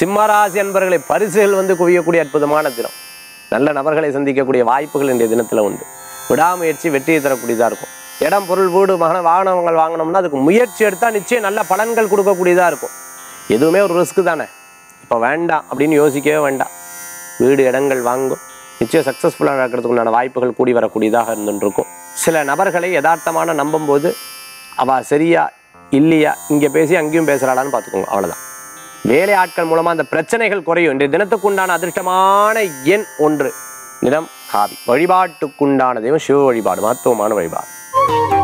சிம்மராசி அன்பர்களை பரிசுகள் வந்து குவியக்கூடிய அற்புதமான தினம் நல்ல நபர்களை சந்திக்கக்கூடிய வாய்ப்புகள் இன்றைய தினத்தில் உண்டு விடாமுயற்சி வெற்றியை தரக்கூடியதாக இருக்கும் இடம் பொருள் வீடு மகன வாகனங்கள் வாங்கினோம்னா அதுக்கு முயற்சி எடுத்தால் நிச்சயம் நல்ல பலன்கள் கொடுக்கக்கூடியதாக இருக்கும் எதுவுமே ஒரு ரிஸ்க் தானே இப்போ வேண்டாம் அப்படின்னு யோசிக்கவே வேண்டாம் வீடு இடங்கள் வாங்கும் நிச்சயம் சக்ஸஸ்ஃபுல்லாக நடக்கிறதுக்கு உண்டான வாய்ப்புகள் கூடி வரக்கூடியதாக இருந்துருக்கும் சில நபர்களை யதார்த்தமான நம்பும்போது அவள் சரியா இல்லையா இங்கே பேசி அங்கேயும் பேசுகிறாளான்னு பார்த்துக்கோங்க அவ்வளோதான் வேலை ஆட்கள் மூலமாக அந்த பிரச்சனைகள் குறையும் இன்றைய தினத்துக்கு உண்டான அதிர்ஷ்டமான எண் ஒன்று நிறம் காவி வழிபாட்டுக்குண்டான தெய்வம் சிவ வழிபாடு மகத்துவமான வழிபாடு